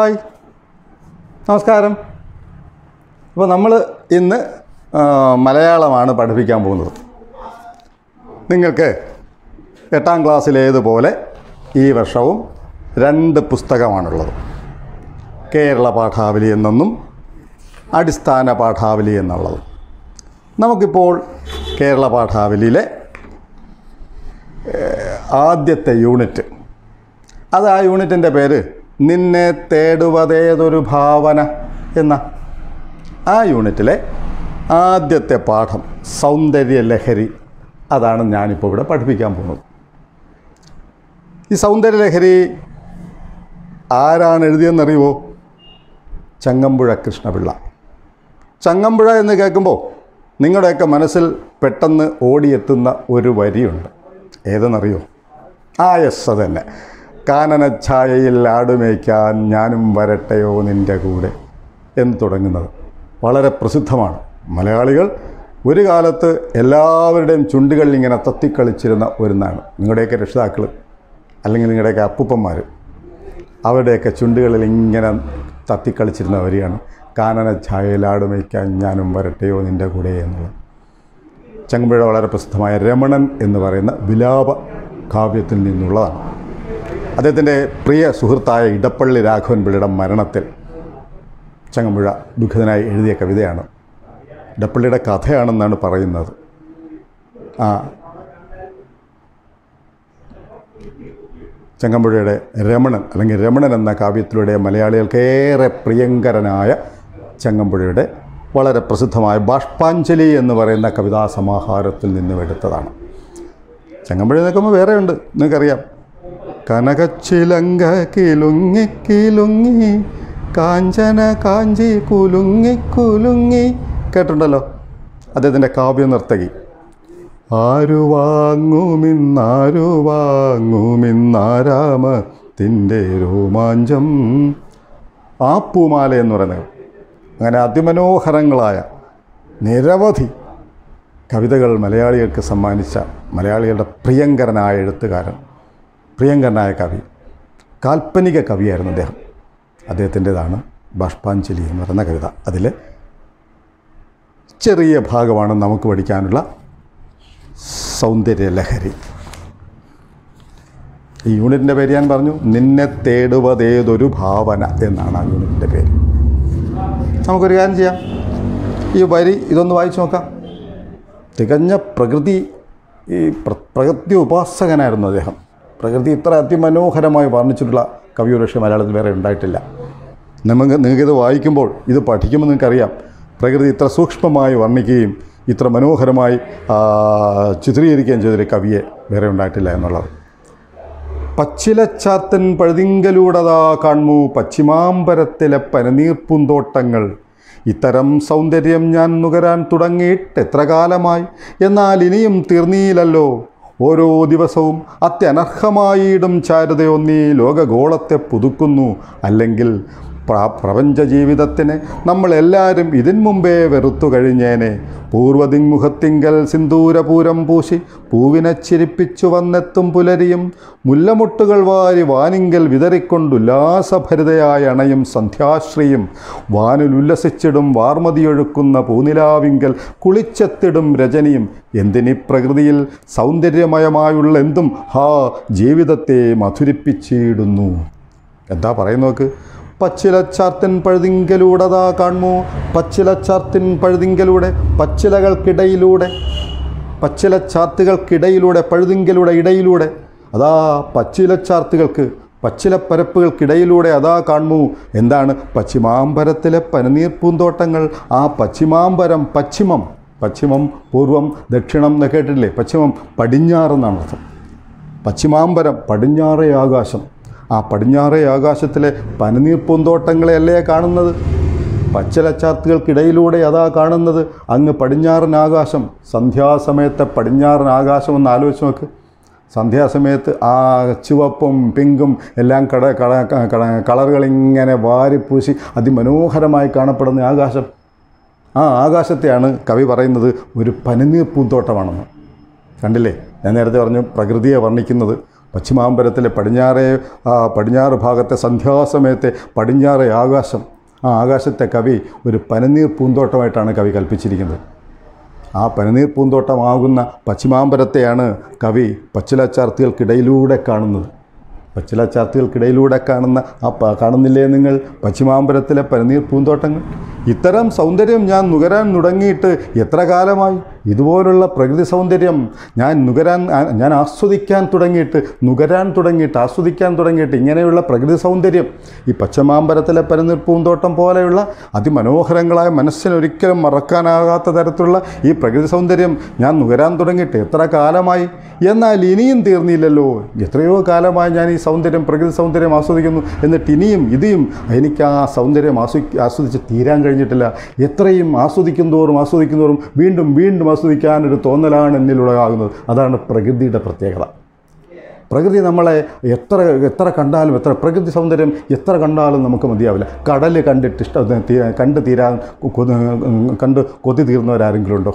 hi നമസ്കാരം അപ്പോൾ നമ്മൾ ഇന്ന് ആ, മലയാളമാണ് പഠിപ്പിക്കാൻ പോകുന്നത് നിങ്ങൾക്ക് എട്ടാം ക്ലാസ്സിലേതുപോലെ ഈ വർഷവും രണ്ട് പുസ്തകമാണുള്ളത് കേരള പാഠാവലി എന്നൊന്നും അടിസ്ഥാന പാഠാവലി എന്നുള്ളതും നമുക്കിപ്പോൾ കേരള പാഠാവലിയിലെ ഏഹ്, ആദ്യത്തെ യൂണിറ്റ് അത് ആ യൂണിറ്റിൻ്റെ പേര് നിന്നെ തേടുവതേതൊരു ഭാവന എന്ന ആ യൂണിറ്റിലെ ആദ്യത്തെ പാഠം സൗന്ദര്യ ലഹരി അതാണ് ഞാനിപ്പോൾ ഇവിടെ പഠിപ്പിക്കാൻ പോകുന്നത് ഈ സൗന്ദര്യ ലഹരി ആരാണ് എഴുതിയെന്നറിയുമോ ചങ്ങമ്പുഴ കൃഷ്ണപിള്ള ചങ്ങമ്പുഴ എന്ന് കേൾക്കുമ്പോൾ നിങ്ങളുടെയൊക്കെ മനസ്സിൽ പെട്ടെന്ന് ഓടിയെത്തുന്ന ഒരു വരിയുണ്ട് ഏതെന്നറിയോ ആ യെസ് അതന്നെ കാനനഛായയിൽ ആടുമേയ്ക്കാൻ ഞാനും വരട്ടെയോ നിൻ്റെ കൂടെ എന്ന് തുടങ്ങുന്നത് വളരെ പ്രസിദ്ധമാണ് മലയാളികൾ ഒരു കാലത്ത് എല്ലാവരുടെയും ചുണ്ടുകളിൽ ഇങ്ങനെ തത്തിക്കളിച്ചിരുന്ന ഒരു നാണ് നിങ്ങളുടെയൊക്കെ രക്ഷിതാക്കൾ അല്ലെങ്കിൽ നിങ്ങളുടെയൊക്കെ അപ്പൂപ്പന്മാർ അവരുടെയൊക്കെ ചുണ്ടുകളിൽ ഇങ്ങനെ തത്തിക്കളിച്ചിരുന്ന വരിയാണ് കാനന ഛായയിലാടുമയ്ക്കാൻ ഞാനും വരട്ടെയോ നിൻ്റെ കൂടെ എന്നുള്ളത് ചങ്ങമ്പുഴ വളരെ പ്രസിദ്ധമായ രമണൻ എന്ന് പറയുന്ന വിലാപ കാവ്യത്തിൽ നിന്നുള്ളതാണ് അദ്ദേഹത്തിൻ്റെ പ്രിയ സുഹൃത്തായ ഇടപ്പള്ളി രാഘവൻ പിള്ളയുടെ മരണത്തിൽ ചങ്ങമ്പുഴ ദുഃഖിതനായി എഴുതിയ കവിതയാണ് ഇടപ്പള്ളിയുടെ കഥയാണെന്നാണ് പറയുന്നത് ആ ചങ്ങമ്പുഴയുടെ രമണൻ അല്ലെങ്കിൽ രമണൻ എന്ന കാവ്യത്തിലൂടെ മലയാളികൾക്ക് ഏറെ പ്രിയങ്കരനായ ചങ്ങമ്പുഴയുടെ വളരെ പ്രസിദ്ധമായ ബാഷ്പാഞ്ജലി എന്ന് പറയുന്ന കവിതാ സമാഹാരത്തിൽ നിന്നും എടുത്തതാണ് ചങ്ങമ്പുഴ നിൽക്കുമ്പോൾ വേറെയുണ്ട് നിങ്ങൾക്കറിയാം കനകച്ചിലങ്ക കിലുങ്ങി കിലുങ്ങി കാഞ്ചന കാഞ്ചി കുലുങ്ങി കുലുങ്ങി കേട്ടിട്ടുണ്ടല്ലോ അദ്ദേഹത്തിൻ്റെ കാവ്യ നർത്തകി ആരു വാങ്ങുമിന്നാരു വാങ്ങുമിന്നാരാമത്തിൻ്റെ രോമാഞ്ചം ആ പൂമാല എന്ന് പറയുന്നത് അങ്ങനെ അതിമനോഹരങ്ങളായ നിരവധി കവിതകൾ മലയാളികൾക്ക് സമ്മാനിച്ച മലയാളികളുടെ പ്രിയങ്കരനായ എഴുത്തുകാരൻ പ്രിയങ്കരനായ കവി കാൽപ്പനിക കവിയായിരുന്നു അദ്ദേഹം അദ്ദേഹത്തിൻ്റെതാണ് ബാഷ്പാഞ്ജലി എന്ന് പറയുന്ന കവിത അതിലെ ചെറിയ ഭാഗമാണ് നമുക്ക് പഠിക്കാനുള്ള സൗന്ദര്യ ലഹരി ഈ യൂണിറ്റിൻ്റെ പേര് ഞാൻ പറഞ്ഞു നിന്നെ തേടുവതേതൊരു ഭാവന എന്നാണ് ആ യൂണിറ്റിൻ്റെ പേര് നമുക്കൊരു കാര്യം ചെയ്യാം ഈ വരി ഇതൊന്ന് വായിച്ചു നോക്കാം തികഞ്ഞ പ്രകൃതി ഈ പ്ര- പ്രകൃതി ഉപാസകനായിരുന്നു അദ്ദേഹം പ്രകൃതി ഇത്ര അതിമനോഹരമായി വർണ്ണിച്ചിട്ടുള്ള കവി ഒരുപക്ഷെ മലയാളത്തിൽ വേറെ ഉണ്ടായിട്ടില്ല നമുക്ക് നിങ്ങൾക്കിത് വായിക്കുമ്പോൾ ഇത് പഠിക്കുമ്പോൾ നിങ്ങൾക്കറിയാം പ്രകൃതി ഇത്ര സൂക്ഷ്മമായി വർണ്ണിക്കുകയും ഇത്ര മനോഹരമായി ആ, ചിത്രീകരിക്കുകയും ചെയ്തൊരു കവിയെ വേറെ ഉണ്ടായിട്ടില്ല എന്നുള്ളത് പച്ചിലച്ചാത്തൻ പഴുതിങ്കലൂടതാ കാൺമു പശ്ചിമാമ്പരത്തിലെ പനനീർപ്പൂന്തോട്ടങ്ങൾ ഇത്തരം സൗന്ദര്യം ഞാൻ നുകരാൻ തുടങ്ങിയിട്ട് എത്ര കാലമായി എന്നാൽ ഇനിയും തീർന്നീലല്ലോ ഓരോ ദിവസവും അത്യനർഹമായിടും ചാരുതയൊന്നീ ലോകഗോളത്തെ പുതുക്കുന്നു അല്ലെങ്കിൽ പ്ര- പ്രപഞ്ച ജീവിതത്തിന് നമ്മളെല്ലാവരും ഇതിൻ മുമ്പേ വെറുത്തു കഴിഞ്ഞേനെ പൂർവദിങ്മുഖത്തിങ്കൽ സിന്ദൂരപൂരം പൂശി പൂവിനെ ചിരിപ്പിച്ചു വന്നെത്തും പുലരിയും മുല്ലമുട്ടുകൾ വാരി വാനിങ്കൽ വിതറിക്കൊണ്ടുല്ലാസഭരിതയായി അണയും സന്ധ്യാശ്രീയും വാനിൽ ഉല്ലസിച്ചിടും വാർമതിയൊഴുക്കുന്ന പൂനിലാവിങ്കൽ കുളിച്ചെത്തിടും രജനിയും എന്തിനീ പ്രകൃതിയിൽ സൗന്ദര്യമയമായുള്ള എന്തും ഹാ ജീവിതത്തെ മധുരിപ്പിച്ചിടുന്നു എന്താ പറയുന്നു നോക്ക് പച്ചിലച്ചാർത്തിൻ പഴുതിങ്കലൂടതാ കാൺമോ പച്ചിലച്ചാർത്തിൻ പഴുതിങ്കലൂടെ പച്ചിലകൾക്കിടയിലൂടെ പച്ചിലച്ചാർത്തുകൾക്കിടയിലൂടെ പഴുതിങ്കലൂടെ ഇടയിലൂടെ അതാ പച്ചിലച്ചാർത്തുകൾക്ക് പച്ചിലപ്പരപ്പുകൾക്കിടയിലൂടെ അതാ കാണുമു എന്താണ് പശ്ചിമാമ്പരത്തിലെ പനിനീർ പൂന്തോട്ടങ്ങൾ ആ പശ്ചിമാമ്പരം പശ്ചിമം പശ്ചിമം പൂർവം ദക്ഷിണം എന്ന് കേട്ടിട്ടില്ലേ പശ്ചിമം പടിഞ്ഞാറെന്നാണ് അർത്ഥം പശ്ചിമാമ്പരം പടിഞ്ഞാറേ ആകാശം ആ പടിഞ്ഞാറേ ആകാശത്തിലെ പനിനീർ പൂന്തോട്ടങ്ങളെയല്ലേ കാണുന്നത് പച്ചിലച്ചാർത്തുകൾക്കിടയിലൂടെ അതാ കാണുന്നത് അങ്ങ് പടിഞ്ഞാറൻ ആകാശം സന്ധ്യാസമയത്തെ പടിഞ്ഞാറൻ ആകാശം ഒന്ന് ആലോചിച്ച് നോക്ക് സന്ധ്യാസമയത്ത് ആ ചുവപ്പും പിങ്കും എല്ലാം കട കട കട കളറുകളിങ്ങനെ വാരിപ്പൂശി അതിമനോഹരമായി കാണപ്പെടുന്ന ആകാശം ആ ആകാശത്തെയാണ് കവി പറയുന്നത് ഒരു പനിനീർ പൂന്തോട്ടമാണെന്ന് കണ്ടില്ലേ ഞാൻ നേരത്തെ പറഞ്ഞു പ്രകൃതിയെ വർണ്ണിക്കുന്നത് പശ്ചിമാമ്പരത്തിലെ പടിഞ്ഞാറേ ആ, പടിഞ്ഞാറ് ഭാഗത്തെ സന്ധ്യാസമയത്തെ പടിഞ്ഞാറേ ആകാശം ആ ആകാശത്തെ കവി ഒരു പനനീർ പൂന്തോട്ടമായിട്ടാണ് കവി കൽപ്പിച്ചിരിക്കുന്നത് ആ പനനീർ പൂന്തോട്ടമാകുന്ന പശ്ചിമാമ്പരത്തെയാണ് കവി പച്ചിലച്ചാർത്തികൾക്കിടയിലൂടെ കാണുന്നത് പച്ചിലച്ചാർത്തികൾക്കിടയിലൂടെ കാണുന്ന ആ പ- കാണുന്നില്ലേ നിങ്ങൾ പശ്ചിമാമ്പരത്തിലെ പനനീർ പൂന്തോട്ടങ്ങൾ ഇത്തരം സൗന്ദര്യം ഞാൻ നുകരാൻ തുടങ്ങിയിട്ട് എത്ര കാലമായി ഇതുപോലുള്ള പ്രകൃതി സൗന്ദര്യം ഞാൻ നുകരാൻ ആ- ഞാൻ ആസ്വദിക്കാൻ തുടങ്ങിയിട്ട് നുകരാൻ തുടങ്ങിയിട്ട് ആസ്വദിക്കാൻ തുടങ്ങിയിട്ട് ഇങ്ങനെയുള്ള പ്രകൃതി സൗന്ദര്യം ഈ പശ്ചിമാമ്പരത്തിലെ പനനീർ പൂന്തോട്ടം പോലെയുള്ള അതിമനോഹരങ്ങളായ മനസ്സിനൊരിക്കലും മറക്കാനാകാത്ത തരത്തിലുള്ള ഈ പ്രകൃതി സൗന്ദര്യം ഞാൻ നുകരാൻ തുടങ്ങിയിട്ട് എത്ര കാലമായി എന്നാൽ ഇനിയും തീർന്നില്ലല്ലോ എത്രയോ കാലമായി ഞാൻ ഈ സൗന്ദര്യം പ്രകൃതി സൗന്ദര്യം ആസ്വദിക്കുന്നു എന്നിട്ട് ഇനിയും ഇനിയും എനിക്ക് ആ സൗന്ദര്യം ആസ്വദി ആസ്വദിച്ച് തീരാൻ കഴിഞ്ഞിട്ടില്ല എത്രയും ആസ്വദിക്കും തോറും ആസ്വദിക്കും തോറും വീണ്ടും വീണ്ടും ആസ്വദിക്കാനൊരു തോന്നലാണ് എന്നിലുള്ളതാകുന്നത് അതാണ് പ്രകൃതിയുടെ പ്രത്യേകത പ്രകൃതി നമ്മളെ എത്ര എത്ര കണ്ടാലും എത്ര പ്രകൃതി സൗന്ദര്യം എത്ര കണ്ടാലും നമുക്ക് മതിയാവില്ല കടൽ കണ്ടിട്ട് ഇഷ്ട തീ- കണ്ട് തീരാൻ കൊതി കണ്ട് കൊതി തീർന്നവരാരെങ്കിലും ഉണ്ടോ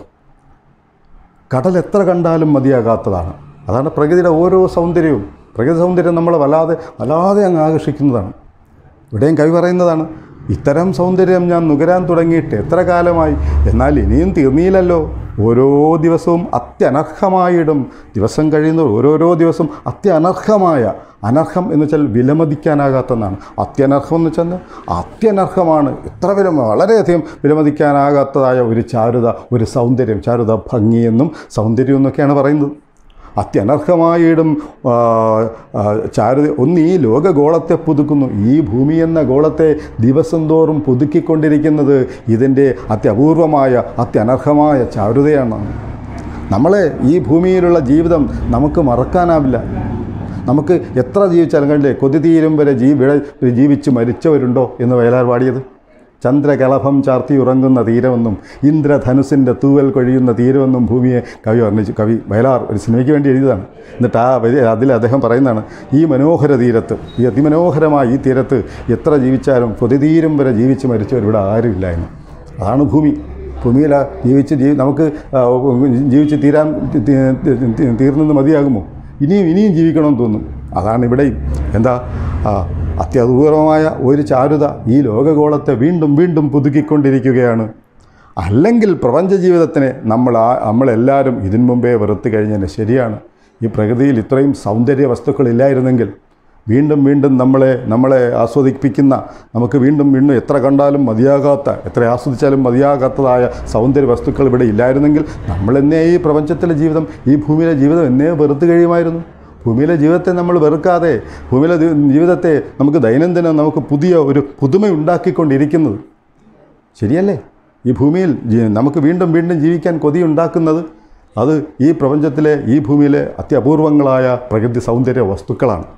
കടൽ എത്ര കണ്ടാലും മതിയാകാത്തതാണ് അതാണ് പ്രകൃതിയുടെ ഓരോ സൗന്ദര്യവും പ്രകൃതി സൗന്ദര്യം നമ്മളെ വല്ലാതെ വല്ലാതെ അങ്ങ് ആകർഷിക്കുന്നതാണ് ഇവിടെയും കവി പറയുന്നതാണ് ഇത്തരം സൗന്ദര്യം ഞാൻ നുകരാൻ തുടങ്ങിയിട്ട് എത്ര കാലമായി എന്നാൽ ഇനിയും തീർന്നില്ലല്ലോ ഓരോ ദിവസവും അത്യനർഹമായിടും ദിവസം കഴിയുന്ന ഓരോരോ ദിവസവും അത്യനർഹമായ അനർഹം എന്ന് വെച്ചാൽ വിലമതിക്കാനാകാത്തതാണ് അത്യനർഹം എന്ന് വെച്ചാൽ അത്യനർഹമാണ് എത്ര വില വളരെയധികം വിലമതിക്കാനാകാത്തതായ ഒരു ചാരുത ഒരു സൗന്ദര്യം ചാരുത ഭംഗിയെന്നും സൗന്ദര്യം എന്നൊക്കെയാണ് പറയുന്നത് അത്യനർഹമായിടും ആ, ആ, ചാരുത ഒന്ന് ഈ ലോകഗോളത്തെ പുതുക്കുന്നു ഈ ഭൂമി എന്ന ഗോളത്തെ ദിവസം തോറും പുതുക്കിക്കൊണ്ടിരിക്കുന്നത് ഇതിൻ്റെ അത്യപൂർവമായ അത്യനർഹമായ ചാരുതയാണ് നമ്മളെ ഈ ഭൂമിയിലുള്ള ജീവിതം നമുക്ക് മറക്കാനാവില്ല നമുക്ക് എത്ര ജീവിച്ചാലും കണ്ടില്ലേ കൊതി തീരും വരെ ജീ വിള- ജീവിച്ച് മരിച്ചവരുണ്ടോ എന്ന് വയലാർ പാടിയത് ചന്ദ്രകളഭം ചാർത്തി ഉറങ്ങുന്ന തീരമെന്നും ഇന്ദ്രധനുസിൻ്റെ തൂവൽ കൊഴിയുന്ന തീരമെന്നും ഭൂമിയെ കവി വർണ്ണിച്ചു കവി വയലാർ ഒരു സിനിമയ്ക്ക് വേണ്ടി എഴുതിയതാണ് എന്നിട്ട് ആ വരി അതിൽ അദ്ദേഹം പറയുന്നതാണ് ഈ മനോഹര തീരത്ത് ഈ അതിമനോഹരമായ ഈ തീരത്ത് എത്ര ജീവിച്ചാലും കൊതി തീരും വരെ ജീവിച്ച് മരിച്ചവർ ഇവിടെ ആരുമില്ല എന്ന് അതാണ് ഭൂമി ഭൂമിയിൽ ജീവിച്ച് ജീ നമുക്ക് ആ, ജീവിച്ച് തീരാൻ തി- തി- തി- തീർന്നെന്ന് മതിയാകുമോ ഇനിയും ഇനിയും ജീവിക്കണമെന്ന് തോന്നും അതാണ് ഇവിടെയും എന്താ ആ, അത്യപൂർവമായ ഒരു ചാരുത ഈ ലോകഗോളത്തെ വീണ്ടും വീണ്ടും പുതുക്കിക്കൊണ്ടിരിക്കുകയാണ് അല്ലെങ്കിൽ പ്രപഞ്ച ജീവിതത്തിനെ നമ്മൾ ആ നമ്മളെല്ലാവരും ഇതിനു മുമ്പേ വെറുത്ത് കഴിഞ്ഞതിന് ശരിയാണ് ഈ പ്രകൃതിയിൽ ഇത്രയും സൗന്ദര്യ വസ്തുക്കളില്ലായിരുന്നെങ്കിൽ വീണ്ടും വീണ്ടും നമ്മളെ നമ്മളെ ആസ്വദിപ്പിക്കുന്ന നമുക്ക് വീണ്ടും വീണ്ടും എത്ര കണ്ടാലും മതിയാകാത്ത എത്ര ആസ്വദിച്ചാലും മതിയാകാത്തതായ സൗന്ദര്യ വസ്തുക്കൾ ഇവിടെ ഇല്ലായിരുന്നെങ്കിൽ നമ്മളെന്നേ ഈ പ്രപഞ്ചത്തിലെ ജീവിതം ഈ ഭൂമിയിലെ ജീവിതം എന്നേ വെറുത്ത് കഴിയുമായിരുന്നു ഭൂമിയിലെ ജീവിതത്തെ നമ്മൾ വെറുക്കാതെ ഭൂമിയിലെ ദി- ജീവിതത്തെ നമുക്ക് ദൈനംദിനം നമുക്ക് പുതിയ ഒരു പുതുമ ഉണ്ടാക്കിക്കൊണ്ടിരിക്കുന്നത് ശരിയല്ലേ ഈ ഭൂമിയിൽ ജീ- നമുക്ക് വീണ്ടും വീണ്ടും ജീവിക്കാൻ കൊതി ഉണ്ടാക്കുന്നത് അത് ഈ പ്രപഞ്ചത്തിലെ ഈ ഭൂമിയിലെ അത്യപൂർവങ്ങളായ പ്രകൃതി സൗന്ദര്യ വസ്തുക്കളാണ്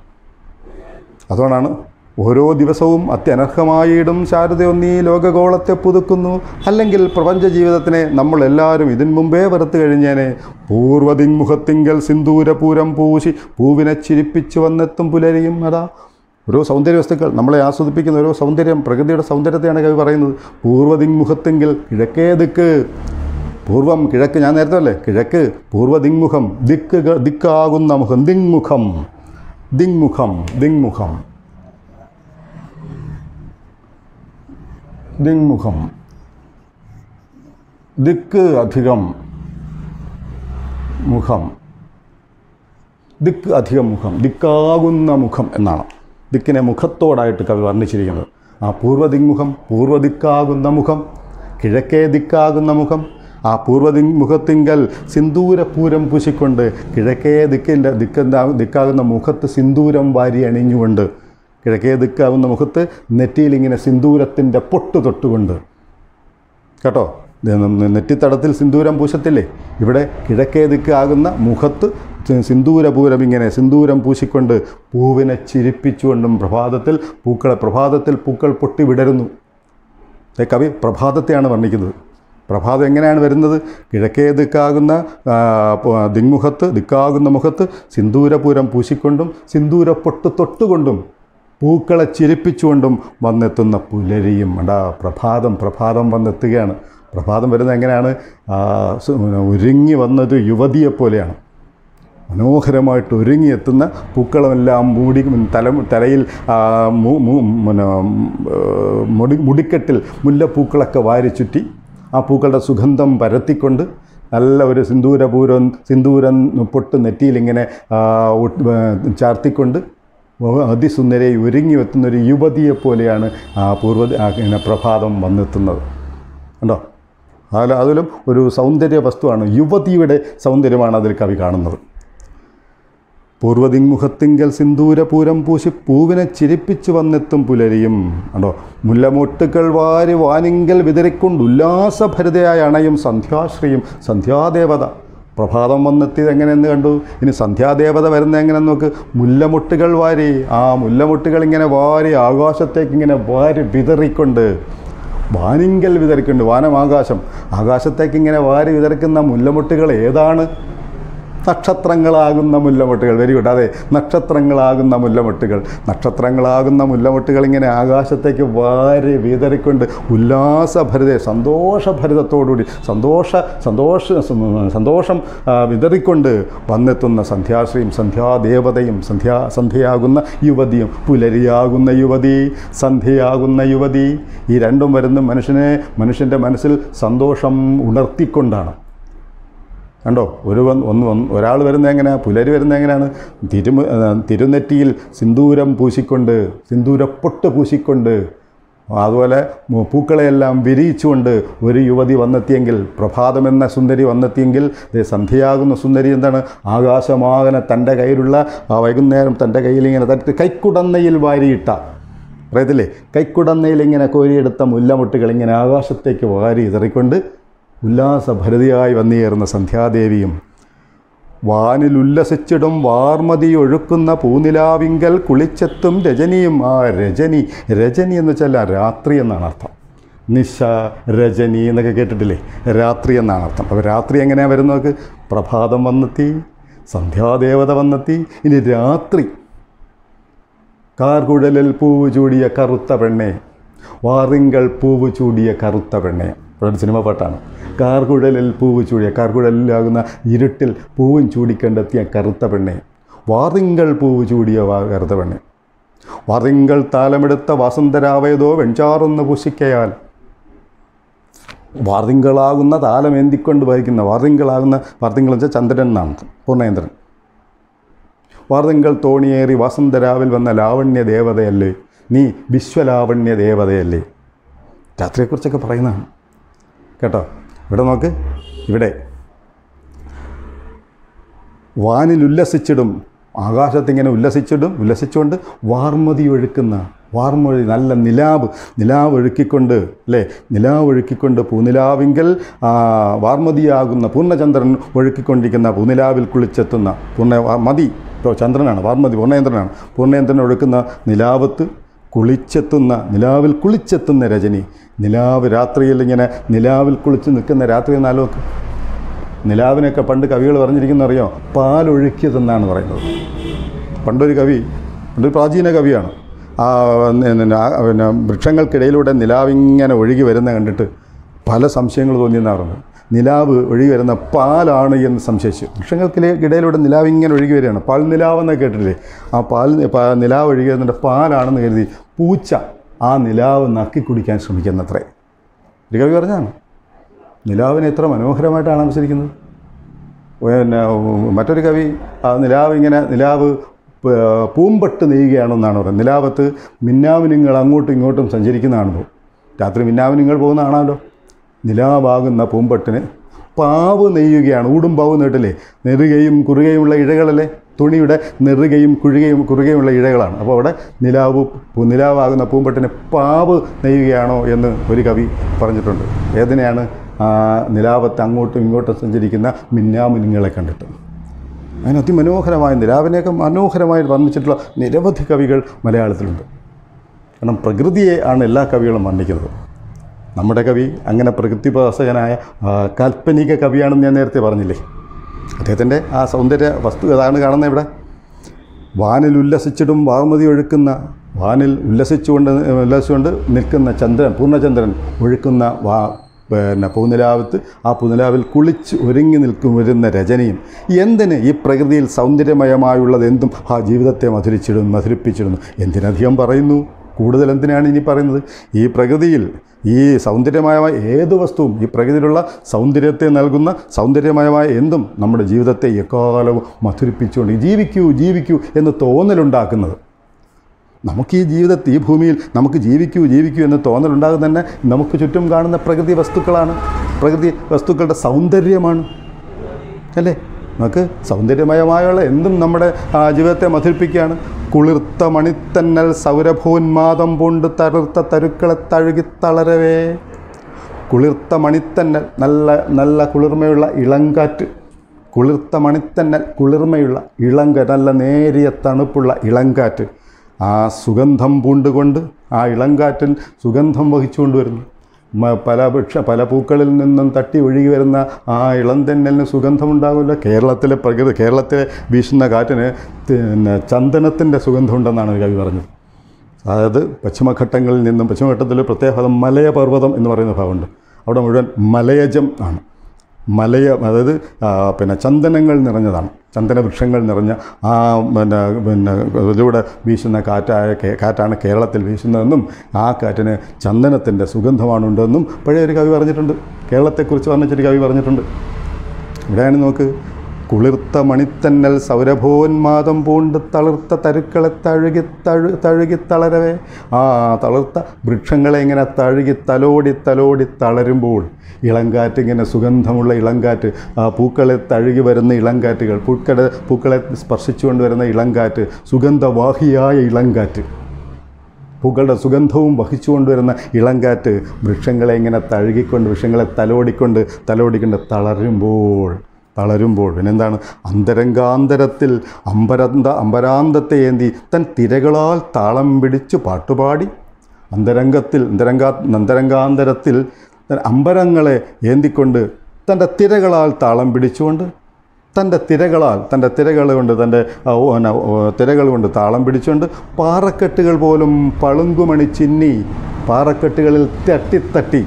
അതുകൊണ്ടാണ് ഓരോ ദിവസവും അത്യനർഹമായിടും ശാരദയൊന്നീ ലോകഗോളത്തെ പുതുക്കുന്നു അല്ലെങ്കിൽ പ്രപഞ്ച ജീവിതത്തിനെ നമ്മൾ എല്ലാവരും ഇതിനു മുമ്പേ വെറുത്ത് കഴിഞ്ഞേനെ പൂർവ്വതിങ്മുഖത്തിങ്കൽ സിന്ദൂരപൂരം പൂശി പൂവിനെ ചിരിപ്പിച്ചു വന്നെത്തും പുലരിയും അതാ ഓരോ സൗന്ദര്യ വസ്തുക്കൾ നമ്മളെ ആസ്വദിപ്പിക്കുന്ന ഓരോ സൗന്ദര്യം പ്രകൃതിയുടെ സൗന്ദര്യത്തെയാണ് കവി പറയുന്നത് പൂർവ്വതിങ്മുഖത്തിങ്കൽ കിഴക്കേ ദിക്ക് പൂർവം കിഴക്ക് ഞാൻ നേരത്തെ അല്ലേ കിഴക്ക് പൂർവ്വദിങ്മുഖം ദിക്ക് ഗ- ദിക്കാകുന്ന മുഖം ദിങ്മുഖം ദിങ്മുഖം ദിങ്മുഖം ദിങ്മുഖം ദിക്ക് അധികം മുഖം ദിക്ക് അധികം മുഖം ദിക്കാകുന്ന മുഖം എന്നാണ് ദിക്കിനെ മുഖത്തോടായിട്ട് കവി വർണ്ണിച്ചിരിക്കുന്നത് ആ പൂർവ്വദിങ്മുഖം പൂർവ്വദിക്കാകുന്ന മുഖം കിഴക്കേ ദിക്കാകുന്ന മുഖം ആ പൂർവ്വദിങ്മുഖത്തിങ്കൽ സിന്ദൂരപൂരം പൂശിക്കൊണ്ട് കിഴക്കേ ദിക്കിൻ്റെ ദിക്കെന്താ ദിക്കാകുന്ന മുഖത്ത് സിന്ദൂരം വാരി അണിഞ്ഞുകൊണ്ട് കിഴക്കേ ദിക്കാകുന്ന മുഖത്ത് നെറ്റിയിലിങ്ങനെ സിന്ദൂരത്തിൻ്റെ പൊട്ട് തൊട്ടുകൊണ്ട് കേട്ടോ ഇത് ന- നെറ്റിത്തടത്തിൽ സിന്ദൂരം പൂശത്തില്ലേ ഇവിടെ കിഴക്കേ ദിക്കാകുന്ന മുഖത്ത് സി- സിന്ദൂരപൂരം ഇങ്ങനെ സിന്ദൂരം പൂശിക്കൊണ്ട് പൂവിനെ ചിരിപ്പിച്ചുകൊണ്ടും പ്രഭാതത്തിൽ പൂക്കളെ പ്രഭാതത്തിൽ പൂക്കൾ പൊട്ടി വിടരുന്നു ദേ കവി പ്രഭാതത്തെയാണ് വർണ്ണിക്കുന്നത് പ്രഭാതം എങ്ങനെയാണ് വരുന്നത് കിഴക്കേ ദിക്കാകുന്ന ആ, പ- ദിങ്മുഖത്ത് ദിക്കാകുന്ന മുഖത്ത് സിന്ദൂരപൂരം പൂശിക്കൊണ്ടും സിന്ദൂരപ്പൊട്ട് തൊട്ടുകൊണ്ടും പൂക്കളെ ചിരിപ്പിച്ചുകൊണ്ടും വന്നെത്തുന്ന പുലരിയും അടാ പ്രഭാതം പ്രഭാതം വന്നെത്തുകയാണ് പ്രഭാതം വരുന്നത് എങ്ങനെയാണ് ആ, സു- ഒരുങ്ങി വന്നത് യുവതിയെപ്പോലെയാണ് മനോഹരമായിട്ട് ഒരുങ്ങിയെത്തുന്ന പൂക്കളമെല്ലാം മൂടി തല തലയിൽ ആ, മു- മു- പിന്നെ, ഏർ, മുടി മുടിക്കെട്ടിൽ മുല്ലപ്പൂക്കളൊക്കെ വാരി ചുറ്റി ആ പൂക്കളുടെ സുഗന്ധം പരത്തിക്കൊണ്ട് നല്ല ഒരു സിന്ദൂരപൂരം സിന്ദൂരം പൊട്ട് നെറ്റിയിലിങ്ങനെ ആ, ഒട്ട്- ഏർ, ചാർത്തിക്കൊണ്ട് അതിസുന്ദരയെ ഒരുങ്ങി എത്തുന്ന ഒരു യുവതിയെ പോലെയാണ് ആ പൂർവ്വ ആ, ഇങ്ങനെ പ്രഭാതം വന്നെത്തുന്നത് കണ്ടോ അതിൽ അതിലും ഒരു സൗന്ദര്യ വസ്തുവാണ് യുവതിയുടെ സൗന്ദര്യമാണ് അതിൽ കവി കാണുന്നത് പൂർവ്വദിങ്മുഖത്തിങ്കൽ സിന്ദൂരപൂരം പൂശി പൂവിനെ ചിരിപ്പിച്ചു വന്നെത്തും പുലരിയും കണ്ടോ മുല്ലമൊട്ടുകൾ വാരി വാനിങ്കൽ വിതറിക്കൊണ്ട് ഉല്ലാസഭരിതയായി അണയും സന്ധ്യാശ്രീയും സന്ധ്യാദേവത പ്രഭാതം വന്നെത്തിയത് എങ്ങനെയെന്ന് കണ്ടു ഇനി സന്ധ്യാദേവത വരുന്ന എങ്ങനെയെന്ന് നോക്ക് മുല്ലമൊട്ടുകൾ വാരി ആ മുല്ലമൊട്ടുകൾ ഇങ്ങനെ വാരി ആകാശത്തേക്ക് ഇങ്ങനെ വാരി വിതറിക്കൊണ്ട് വാനിങ്കൽ വിതറിക്കൊണ്ട് വാനം ആകാശം ആകാശത്തേക്ക് ഇങ്ങനെ വാരി വിതറിക്കുന്ന മുല്ലമൊട്ടുകൾ ഏതാണ് നക്ഷത്രങ്ങളാകുന്ന മുല്ലമൊട്ടുകൾ വെരി ഗുഡ് അതെ നക്ഷത്രങ്ങളാകുന്ന മുല്ലമൊട്ടുകൾ നക്ഷത്രങ്ങളാകുന്ന മുല്ലമൊട്ടുകൾ ഇങ്ങനെ ആകാശത്തേക്ക് വാരി വീതറിക്കൊണ്ട് ഉല്ലാസഭരിത സന്തോഷഭരിതത്തോടുകൂടി സന്തോഷ സന്തോഷ സന്തോഷം ആ, വിതറിക്കൊണ്ട് വന്നെത്തുന്ന സന്ധ്യാശ്രീയും സന്ധ്യാദേവതയും സന്ധ്യാ സന്ധ്യയാകുന്ന യുവതിയും പുലരിയാകുന്ന യുവതി സന്ധ്യയാകുന്ന യുവതി ഈ രണ്ടും വരുന്ന മനുഷ്യനെ മനുഷ്യൻ്റെ മനസ്സിൽ സന്തോഷം ഉണർത്തിക്കൊണ്ടാണ് കണ്ടോ ഒരു വന്ന് ഒന്ന് വന്ന് ഒരാൾ വരുന്നത് എങ്ങനെയാണ് പുലരി വരുന്നത് എങ്ങനെയാണ് തിരുമ ആ, തിരുനെറ്റിയിൽ സിന്ദൂരം പൂശിക്കൊണ്ട് സിന്ദൂരപ്പൊട്ട് പൂശിക്കൊണ്ട് അതുപോലെ മു- പൂക്കളെയെല്ലാം വിരിയിച്ചുകൊണ്ട് ഒരു യുവതി വന്നെത്തിയെങ്കിൽ പ്രഭാതമെന്ന സുന്ദരി വന്നെത്തിയെങ്കിൽ ദേ സന്ധ്യയാകുന്ന സുന്ദരി എന്താണ് ആകാശമാകനെ തൻ്റെ കയ്യിലുള്ള ആ വൈകുന്നേരം തൻ്റെ കയ്യിൽ ഇങ്ങനെ തട്ടി കൈക്കുടന്നയിൽ വാരിയിട്ട പറയത്തില്ലേ കൈക്കുടന്നയിൽ ഇങ്ങനെ കോരിയെടുത്ത മുല്ലമുട്ടുകൾ ഇങ്ങനെ ആകാശത്തേക്ക് വാരി ഇതറിക്കൊണ്ട് ഉല്ലാസഭരിതയായി വന്നുചേർന്ന സന്ധ്യാദേവിയും വാനിൽ ഉല്ലസിച്ചിടും വാർമതി ഒഴുക്കുന്ന പൂനിലാവിങ്കൽ കുളിച്ചെത്തും രജനിയും ആ രജനി രജനി എന്ന് വെച്ചാൽ ആ രാത്രി എന്നാണ് അർത്ഥം നിശ രജനി എന്നൊക്കെ കേട്ടിട്ടില്ലേ രാത്രി എന്നാണ് അർത്ഥം അപ്പോൾ രാത്രി എങ്ങനെയാണ് വരുന്നത് പ്രഭാതം വന്നെത്തി സന്ധ്യാദേവത വന്നെത്തി ഇനി രാത്രി കാർകുഴലിൽ പൂവ് ചൂടിയ കറുത്ത പെണ്ണെ വാറിങ്കൾ പൂവ് ചൂടിയ കറുത്ത പെണ്ണെ ഒരു സിനിമ പാട്ടാണ് കാർകുഴലിൽ പൂവ് ചൂടിയ കാർകുഴലിലാകുന്ന ഇരുട്ടിൽ പൂവും ചൂടിക്കണ്ടെത്തിയ കറുത്ത പെണ്ണെ വാറിങ്കൾ പൂവ് ചൂടിയ വാ കറുത്ത പെണ്ണെ വാറിങ്കൾ താലമെടുത്ത വാസന്തരാവയതോ വെഞ്ചാറൊന്ന് പുഷിക്കയാൽ വാർതിങ്കളാകുന്ന താലമേന്തിക്കൊണ്ട് വഹിക്കുന്ന വാർതിങ്കളാകുന്ന വാർതിങ്കൾ വെച്ചാൽ ചന്ദ്രൻ എന്നാണ് പൂർണ്ണേന്ദ്രൻ വാർതിങ്കൾ തോണിയേറി വാസന്തരാവിൽ വന്ന ലാവണ്യ ദേവതയല്ലേ നീ വിശ്വലാവണ്യ ദേവതയല്ലേ രാത്രിയെക്കുറിച്ചൊക്കെ പറയുന്നതാണ് കേട്ടോ ഇവിടെ നോക്ക് ഇവിടെ വാനിൽ ഉല്ലസിച്ചിടും ആകാശത്തിങ്ങനെ ഉല്ലസിച്ചിടും ഉല്ലസിച്ചുകൊണ്ട് വാർമതി ഒഴുക്കുന്ന വാർമൊഴി നല്ല നിലാവ് നിലാവ് ഒഴുക്കിക്കൊണ്ട് അല്ലേ നിലാവ് ഒഴുക്കിക്കൊണ്ട് പൂനിലാവിങ്കൽ ആ, വാർമതിയാകുന്ന പൂർണ്ണചന്ദ്രൻ ഒഴുക്കിക്കൊണ്ടിരിക്കുന്ന പൂനിലാവിൽ കുളിച്ചെത്തുന്ന പൂർണ്ണ വാ- മതി ഇപ്പോൾ ചന്ദ്രനാണ് വാർമതി പൂർണ്ണേന്ദ്രനാണ് പൂർണ്ണേന്ദ്രൻ ഒഴുക്കുന്ന നിലാവത്ത് കുളിച്ചെത്തുന്ന നിലാവിൽ കുളിച്ചെത്തുന്ന രജനി നിലാവ് രാത്രിയിൽ ഇങ്ങനെ നിലാവിൽ കുളിച്ച് നിൽക്കുന്ന രാത്രി എന്നാലോക്ക് നിലാവിനൊക്കെ പണ്ട് കവികൾ പറഞ്ഞിരിക്കുന്ന അറിയോ പാലൊഴുക്കിയതെന്നാണ് പറയുന്നത് പണ്ടൊരു കവി പണ്ടൊരു പ്രാചീന കവിയാണ് ആ ന- ന- ആ പിന്നെ വൃക്ഷങ്ങൾക്കിടയിലൂടെ നിലാവിങ്ങനെ ഒഴുകി വരുന്ന കണ്ടിട്ട് പല സംശയങ്ങൾ തോന്നിയെന്നാണ് പറഞ്ഞത് നിലാവ് ഒഴുകി വരുന്ന പാലാണ് എന്ന് സംശയിച്ചു വൃക്ഷങ്ങൾക്കിലെ ഇടയിലൂടെ നിലാവ് ഇങ്ങനെ ഒഴുകി വരികയാണ് പാൽ നിലാവെന്നൊക്കെ കേട്ടില്ലേ ആ പാൽ പാ- നിലാവ് ഒഴുകി വരുന്നതിൻ്റെ പാലാണെന്ന് കരുതി പൂച്ച ആ നിലാവ് നക്കി കുടിക്കാൻ ശ്രമിക്കുന്നത്രേ ഒരു കവി പറഞ്ഞതാണ് നിലാവിനെ എത്ര മനോഹരമായിട്ടാണ് അനുസരിക്കുന്നത് പിന്നെ മറ്റൊരു കവി ആ നിലാവ് ഇങ്ങനെ നിലാവ് പ- പൂമ്പട്ട് നെയ്യുകയാണെന്നാണ് പറയുന്നത് നിലാവത്ത് മിന്നാമിനുങ്ങൾ അങ്ങോട്ടും ഇങ്ങോട്ടും സഞ്ചരിക്കുന്നതാണല്ലോ രാത്രി മിന്നാമിനുങ്ങൾ പോകുന്ന കാണാമല്ലോ നിലാവാകുന്ന പൂമ്പട്ടിന് പാവ് നെയ്യുകയാണ് ഊടും പാവ് നീട്ടില്ലേ നെറുകയും കുറുകയുമുള്ള ഇഴകളല്ലേ തുണിയുടെ നെറുകയും കുഴുകയും കുറുകയുമുള്ള ഇഴകളാണ് അപ്പോൾ അവിടെ നിലാവ് പു- നിലാവാകുന്ന പൂമ്പട്ടിന് പാവ് നെയ്യുകയാണോ എന്ന് ഒരു കവി പറഞ്ഞിട്ടുണ്ട് ഏതിനെയാണ് ആ നിലാവത്ത് അങ്ങോട്ടും ഇങ്ങോട്ടും സഞ്ചരിക്കുന്ന മിന്നാമിനുങ്ങളെ കണ്ടിട്ട് അതിന് അതിമനോഹരമായ നിലാവിനെയൊക്കെ മനോഹരമായി വർണ്ണിച്ചിട്ടുള്ള നിരവധി കവികൾ മലയാളത്തിലുണ്ട് കാരണം പ്രകൃതിയെ ആണ് എല്ലാ കവികളും വർണ്ണിക്കുന്നത് നമ്മുടെ കവി അങ്ങനെ പ്രകൃതിഭാസകനായ ആ, കാൽപ്പനിക കവിയാണെന്ന് ഞാൻ നേരത്തെ പറഞ്ഞില്ലേ അദ്ദേഹത്തിൻ്റെ ആ സൗന്ദര്യ വസ്തു അതാണ് കാണുന്നത് ഇവിടെ വാനിൽ ഉല്ലസിച്ചിടും വാർമതി ഒഴുക്കുന്ന വാനിൽ ഉല്ലസിച്ചുകൊണ്ട് ഉല്ലസിച്ചുകൊണ്ട് നിൽക്കുന്ന ചന്ദ്രൻ പൂർണ്ണചന്ദ്രൻ ഒഴുക്കുന്ന വാ പിന്നെ പൂനിലാവത്ത് ആ പൂനിലാവിൽ കുളിച്ച് ഒരുങ്ങി നിൽക്കും വരുന്ന രജനിയും എന്തിന് ഈ പ്രകൃതിയിൽ സൗന്ദര്യമയമായുള്ളത് എന്തും ആ ജീവിതത്തെ മധുരിച്ചിടുന്നു മധുരിപ്പിച്ചിടുന്നു എന്തിനധികം പറയുന്നു കൂടുതൽ എന്തിനാണ് ഇനി പറയുന്നത് ഈ പ്രകൃതിയിൽ ഈ സൗന്ദര്യമയമായ ഏത് വസ്തുവും ഈ പ്രകൃതിയിലുള്ള സൗന്ദര്യത്തെ നൽകുന്ന സൗന്ദര്യമയമായ എന്തും നമ്മുടെ ജീവിതത്തെ എക്കാലവും മധുരിപ്പിച്ചുകൊണ്ട് ജീവിക്കൂ ജീവിക്കൂ എന്ന് തോന്നലുണ്ടാക്കുന്നത് നമുക്ക് ഈ ജീവിതത്തിൽ ഈ ഭൂമിയിൽ നമുക്ക് ജീവിക്കൂ ജീവിക്കൂ എന്ന് തോന്നലുണ്ടാകുന്ന തന്നെ നമുക്ക് ചുറ്റും കാണുന്ന പ്രകൃതി വസ്തുക്കളാണ് പ്രകൃതി വസ്തുക്കളുടെ സൗന്ദര്യമാണ് അല്ലേ നമുക്ക് സൗന്ദര്യമയമായുള്ള എന്തും നമ്മുടെ ആ, ജീവിതത്തെ മധുരിപ്പിക്കുകയാണ് കുളിർത്ത മണിത്തന്നൽ സൗരഭോന്മാദം പൂണ്ട് തളിർത്ത തരുക്കളെ തഴുകി തളരവേ കുളിർത്ത മണിത്തന്നൽ നല്ല നല്ല കുളിർമയുള്ള ഇളങ്കാറ്റ് കുളിർത്ത മണിത്തന്നൽ കുളിർമയുള്ള ഇളങ്കാറ്റ് നല്ല നേരിയ തണുപ്പുള്ള ഇളങ്കാറ്റ് ആ സുഗന്ധം പൂണ്ടുകൊണ്ട് ആ ഇളങ്കാറ്റിൽ സുഗന്ധം വഹിച്ചുകൊണ്ട് വരുന്നു മ- പല വൃക്ഷ പല പൂക്കളിൽ നിന്നും തട്ടി ഒഴുകി വരുന്ന ആ ഇളം തെന്നലിന് സുഗന്ധമുണ്ടാകില്ല കേരളത്തിലെ പ്രകൃതി കേരളത്തിലെ വീശുന്ന കാറ്റിന് പിന്നെ ചന്ദനത്തിൻ്റെ സുഗന്ധമുണ്ടെന്നാണ് കവി പറഞ്ഞത് അതായത് പശ്ചിമഘട്ടങ്ങളിൽ നിന്നും പശ്ചിമഘട്ടത്തിൽ പ്രത്യേക പദം മലയപർവ്വതം എന്ന് പറയുന്ന ഭാഗമുണ്ട് അവിടെ മുഴുവൻ മലയജം ആണ് മലയ അതായത് ആ, പിന്നെ ചന്ദനങ്ങൾ നിറഞ്ഞതാണ് ചന്ദന വൃക്ഷങ്ങൾ നിറഞ്ഞ ആ പിന്നെ പിന്നെ ഇതിലൂടെ വീശുന്ന കാറ്റായ കേ- കാറ്റാണ് കേരളത്തിൽ വീശുന്നതെന്നും ആ കാറ്റിന് ചന്ദനത്തിൻ്റെ സുഗന്ധമാണുണ്ടെന്നും പഴയ ഒരു കവി പറഞ്ഞിട്ടുണ്ട് കേരളത്തെക്കുറിച്ച് വർണ്ണിച്ചൊരു കവി പറഞ്ഞിട്ടുണ്ട് ഇവിടെയാണ് നോക്ക് കുളിർത്ത മണിത്തന്നൽ സൗരഭോന്മാദം പൂണ്ട് തളിർത്ത തരുക്കളെ തഴുകി തഴു തഴുകി തളരവേ ആ തളിർത്ത വൃക്ഷങ്ങളെ ഇങ്ങനെ തഴുകി തലോടി തലോടി തളരുമ്പോൾ ഇളങ്കാറ്റ് ഇങ്ങനെ സുഗന്ധമുള്ള ഇളങ്കാറ്റ് ആ പൂക്കളെ തഴുകി വരുന്ന ഇളങ്കാറ്റുകൾ പൂക്കളെ പൂക്കളെ സ്പർശിച്ചുകൊണ്ട് വരുന്ന ഇളങ്കാറ്റ് സുഗന്ധവാഹിയായ ഇളങ്കാറ്റ് പൂക്കളുടെ സുഗന്ധവും വഹിച്ചുകൊണ്ടുവരുന്ന ഇളങ്കാറ്റ് വൃക്ഷങ്ങളെ ഇങ്ങനെ തഴുകിക്കൊണ്ട് വൃക്ഷങ്ങളെ തലോടിക്കൊണ്ട് തലോടിക്കൊണ്ട് തളരുമ്പോൾ തളരുമ്പോൾ പിന്നെന്താണ് അന്തരംഗാന്തരത്തിൽ അമ്പരന്ത അമ്പരാന്തത്തെ ഏന്തി തൻ തിരകളാൽ താളം പിടിച്ചു പാട്ടുപാടി അന്തരംഗത്തിൽ അന്തരംഗാ അന്തരംഗാന്തരത്തിൽ തൻ അമ്പരങ്ങളെ ഏന്തിക്കൊണ്ട് തൻ്റെ തിരകളാൽ താളം പിടിച്ചുകൊണ്ട് തൻ്റെ തിരകളാൽ തൻ്റെ തിരകൾ കൊണ്ട് തൻ്റെ ആ, ഓ, എന്നാ, ഓ, തിരകൾ കൊണ്ട് താളം പിടിച്ചുകൊണ്ട് പാറക്കെട്ടുകൾ പോലും പളുങ്കുമണി ചിന്നി പാറക്കെട്ടുകളിൽ തട്ടിത്തട്ടി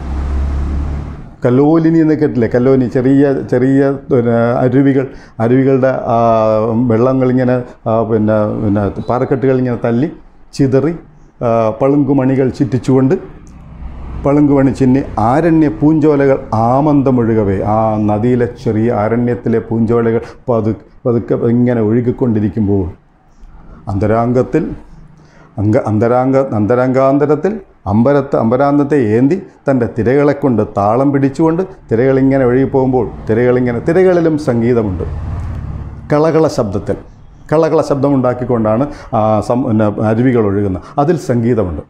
കല്ലോലിനി എന്ന് കേട്ടില്ലേ കല്ലോനി ചെറിയ ചെറിയ പിന്നെ അരുവികൾ അരുവികളുടെ ആ, വെള്ളങ്ങളിങ്ങനെ ആ, പിന്നെ പിന്നെ പാറക്കെട്ടുകൾ ഇങ്ങനെ തല്ലി ചിതറി ആ, പളുങ്കുമണികൾ ചുറ്റിച്ചുകൊണ്ട് പളുങ്കുമണി ചിന്നി ആരണ്യ പൂഞ്ചോലകൾ ആമന്തമൊഴുകവേ ആ നദിയിലെ ചെറിയ ആരണ്യത്തിലെ പൂഞ്ചോലകൾ പതു പതുക്കെ ഇങ്ങനെ ഒഴുകിക്കൊണ്ടിരിക്കുമ്പോൾ അന്തരാംഗത്തിൽ അംഗ അന്തരാംഗ അന്തരംഗാന്തരത്തിൽ അമ്പരത്ത് അമ്പരാന്തത്തെ ഏന്തി തൻ്റെ തിരകളെ കൊണ്ട് താളം പിടിച്ചുകൊണ്ട് തിരകളിങ്ങനെ ഒഴുകിപ്പോകുമ്പോൾ തിരകളിങ്ങനെ തിരകളിലും സംഗീതമുണ്ട് കളകള ശബ്ദത്തിൽ കളകള ശബ്ദമുണ്ടാക്കിക്കൊണ്ടാണ് ആ സം പിന്നെ അരുവികൾ ഒഴുകുന്നത് അതിൽ സംഗീതമുണ്ട്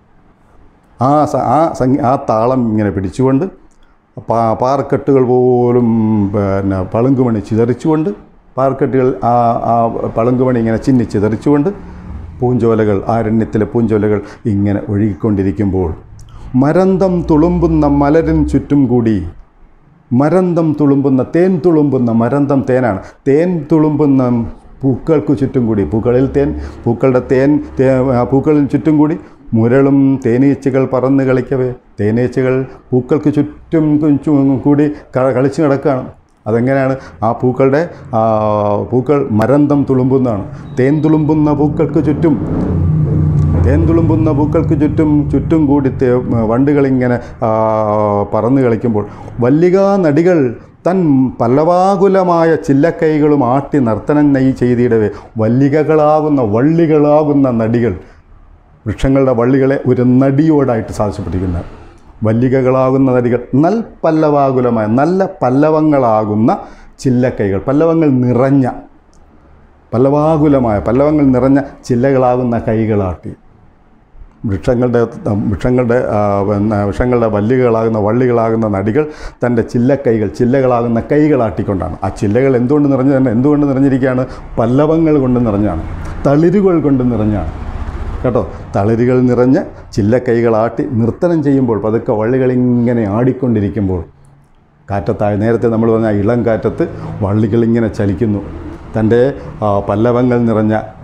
ആ സ- ആ സംഗീ ആ താളം ഇങ്ങനെ പിടിച്ചുകൊണ്ട് പാ പാറക്കെട്ടുകൾ പോലും പിന്നെ പളുങ്കുമണി ചിതറിച്ചുകൊണ്ട് പാറക്കെട്ടുകൾ ആ ആ പളുങ്കുമണി ഇങ്ങനെ ചിന്നി ചിതറിച്ചുകൊണ്ട് പൂഞ്ചോലകൾ ആരണ്യത്തിലെ പൂഞ്ചോലകൾ ഇങ്ങനെ ഒഴുകിക്കൊണ്ടിരിക്കുമ്പോൾ മരന്തം തുളുമ്പുന്ന മലരിൻ ചുറ്റും കൂടി മരന്തം തുളുമ്പുന്ന തേൻ തുളുമ്പുന്ന മരന്തം തേനാണ് തേൻ തുളുമ്പുന്ന പൂക്കൾക്ക് ചുറ്റും കൂടി പൂക്കളിൽ തേൻ പൂക്കളുടെ തേൻ തേ ആ പൂക്കളിൽ ചുറ്റും കൂടി മുരളും തേനീച്ചകൾ പറന്ന് കളിക്കവേ തേനീച്ചകൾ പൂക്കൾക്ക് ചുറ്റും ചു- കൂടി ക- കളിച്ച് കിടക്കുകയാണ് അതെങ്ങനെയാണ് ആ പൂക്കളുടെ ആ, പൂക്കൾ മരന്തം തുളുമ്പുന്നതാണ് തേൻ തുളുമ്പുന്ന പൂക്കൾക്ക് ചുറ്റും തേൻ തുളുമ്പുന്ന പൂക്കൾക്ക് ചുറ്റും ചുറ്റും കൂടി തേ വണ്ടുകളിങ്ങനെ ആ, പറന്ന് കളിക്കുമ്പോൾ വല്ലികാ നടികൾ തൻ പല്ലവാകുലമായ ചില്ലക്കൈകളും ആട്ടി നർത്തനം നെയ് ചെയ്തിടവേ വല്ലികകളാകുന്ന വള്ളികളാകുന്ന നടികൾ വൃക്ഷങ്ങളുടെ വള്ളികളെ ഒരു നടിയോടായിട്ട് സാധിച്ചപ്പെട്ടിരിക്കുന്ന വല്ലികകളാകുന്ന നടികൾ നൽ പല്ലവാകുലമായ നല്ല പല്ലവങ്ങളാകുന്ന ചില്ലക്കൈകൾ പല്ലവങ്ങൾ നിറഞ്ഞ പല്ലവാകുലമായ പല്ലവങ്ങൾ നിറഞ്ഞ ചില്ലകളാകുന്ന കൈകളാട്ടി വൃക്ഷങ്ങളുടെ വൃക്ഷങ്ങളുടെ ആ, പിന്നെ വൃക്ഷങ്ങളുടെ വല്ലികളാകുന്ന വള്ളികളാകുന്ന നടികൾ തൻ്റെ ചില്ലക്കൈകൾ ചില്ലകളാകുന്ന കൈകളാട്ടിക്കൊണ്ടാണ് ആ ചില്ലകൾ എന്തുകൊണ്ട് നിറഞ്ഞു തന്നെ എന്തുകൊണ്ട് നിറഞ്ഞിരിക്കുകയാണ് പല്ലവങ്ങൾ കൊണ്ട് നിറഞ്ഞാണ് തളിരുകൾ കൊണ്ട് നിറഞ്ഞാണ് കേട്ടോ തളിരുകൾ നിറഞ്ഞ് ചില്ലക്കൈകളാട്ടി നൃത്തനം ചെയ്യുമ്പോൾ പതുക്കെ വള്ളികളിങ്ങനെ ആടിക്കൊണ്ടിരിക്കുമ്പോൾ കാറ്റത്തായ നേരത്തെ നമ്മൾ പറഞ്ഞ ആ ഇളം കാറ്റത്ത് വള്ളികളിങ്ങനെ ചലിക്കുന്നു തൻ്റെ ആ, പല്ലവങ്ങൾ നിറഞ്ഞ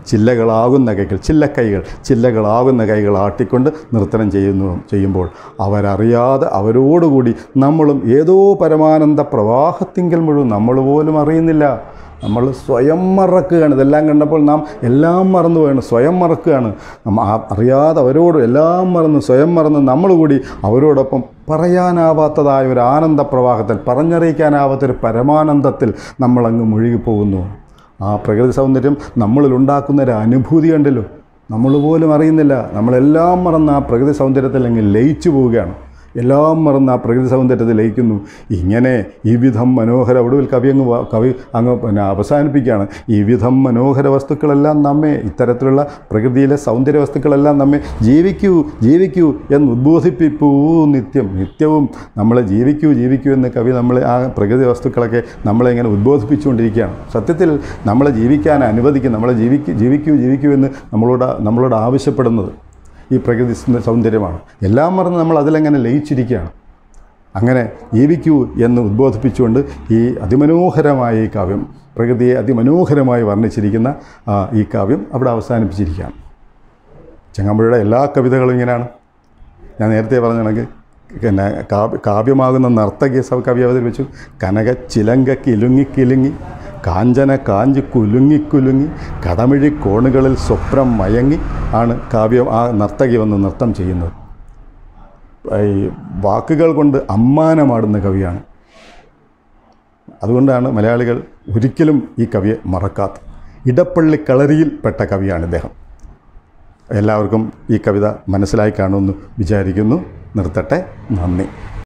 ചില്ലകളാകുന്ന കൈകൾ ചില്ലക്കൈകൾ ചില്ലകളാകുന്ന കൈകൾ ആട്ടിക്കൊണ്ട് നൃത്തനം ചെയ്യുന്നു ചെയ്യുമ്പോൾ അവരറിയാതെ അവരോടുകൂടി നമ്മളും ഏതോ പരമാനന്ദ പ്രവാഹത്തിങ്കൽ മുഴുവൻ നമ്മൾ പോലും അറിയുന്നില്ല നമ്മൾ സ്വയം മറക്കുകയാണ് ഇതെല്ലാം കണ്ടപ്പോൾ നാം എല്ലാം മറന്നു പോയാണ് സ്വയം മറക്കുകയാണ് നമ്മ ആ- അറിയാതെ അവരോട് എല്ലാം മറന്ന് സ്വയം മറന്ന് നമ്മൾ കൂടി അവരോടൊപ്പം പറയാനാവാത്തതായ ഒരു ആനന്ദ പ്രവാഹത്തിൽ പറഞ്ഞറിയിക്കാനാവാത്തൊരു പരമാനന്ദത്തിൽ നമ്മളങ്ങ് മുഴുകിപ്പോകുന്നു ആ പ്രകൃതി സൗന്ദര്യം നമ്മളിൽ ഉണ്ടാക്കുന്ന ഒരു അനുഭൂതി കണ്ടല്ലോ നമ്മൾ പോലും അറിയുന്നില്ല നമ്മളെല്ലാം മറന്ന് ആ പ്രകൃതി സൗന്ദര്യത്തിൽ അങ്ങ് ലയിച്ചു പോവുകയാണ് എല്ലാം മറന്ന് ആ പ്രകൃതി സൗന്ദര്യത്തിൽ ലയിക്കുന്നു ഇങ്ങനെ ഈ വിധം മനോഹര ഒടുവിൽ കവി അങ്ങ് വ- കവി അങ്ങ് പിന്നെ അവസാനിപ്പിക്കുകയാണ് ഈ വിധം മനോഹര വസ്തുക്കളെല്ലാം നമ്മെ ഇത്തരത്തിലുള്ള പ്രകൃതിയിലെ സൗന്ദര്യ വസ്തുക്കളെല്ലാം നമ്മെ ജീവിക്കൂ ജീവിക്കൂ എന്ന് ഉദ്ബോധിപ്പിപ്പൂ നിത്യം നിത്യവും നമ്മളെ ജീവിക്കൂ ജീവിക്കൂ എന്ന് കവി നമ്മളെ ആ പ്രകൃതി വസ്തുക്കളൊക്കെ നമ്മളെ ഇങ്ങനെ ഉദ്ബോധിപ്പിച്ചുകൊണ്ടിരിക്കുകയാണ് സത്യത്തിൽ നമ്മളെ ജീവിക്കാൻ അനുവദിക്കും നമ്മളെ ജീവിക്കൂ ജീവിക്കൂ ജീവിക്കൂ എന്ന് നമ്മളോട് നമ്മളോട് ആവശ്യപ്പെടുന്നത് ഈ പ്രകൃതി സൗ- സൗന്ദര്യമാണ് എല്ലാം മറന്ന് നമ്മൾ അതിലെങ്ങനെ ലയിച്ചിരിക്കുകയാണ് അങ്ങനെ ജീവിക്കൂ എന്ന് ഉദ്ബോധിപ്പിച്ചുകൊണ്ട് ഈ അതിമനോഹരമായ ഈ കാവ്യം പ്രകൃതിയെ അതിമനോഹരമായി വർണ്ണിച്ചിരിക്കുന്ന ആ, ഈ കാവ്യം അവിടെ അവസാനിപ്പിച്ചിരിക്കുകയാണ് ചങ്ങമ്പുഴയുടെ എല്ലാ കവിതകളും ഇങ്ങനെയാണ് ഞാൻ നേരത്തെ പറഞ്ഞ കണക്ക് പിന്നെ കാവ്യ കാവ്യമാകുന്ന നർത്തകി സ കവി അവതരിപ്പിച്ചു കനക ചിലങ്ക കിലുങ്ങി കിലുങ്ങി കാഞ്ചന കാഞ്ചി കുലുങ്ങി കുലുങ്ങി കടമിഴി കോണുകളിൽ സ്വപ്നം മയങ്ങി ആണ് കാവ്യം ആ നർത്തകി വന്ന് നൃത്തം ചെയ്യുന്നത് ഈ വാക്കുകൾ കൊണ്ട് അമ്മാനമാടുന്ന കവിയാണ് അതുകൊണ്ടാണ് മലയാളികൾ ഒരിക്കലും ഈ കവിയെ മറക്കാത്തത് ഇടപ്പള്ളി കളരിയിൽപ്പെട്ട കവിയാണ് ഇദ്ദേഹം എല്ലാവർക്കും ഈ കവിത മനസ്സിലായി കാണുമെന്ന് വിചാരിക്കുന്നു നിർത്തട്ടെ നന്ദി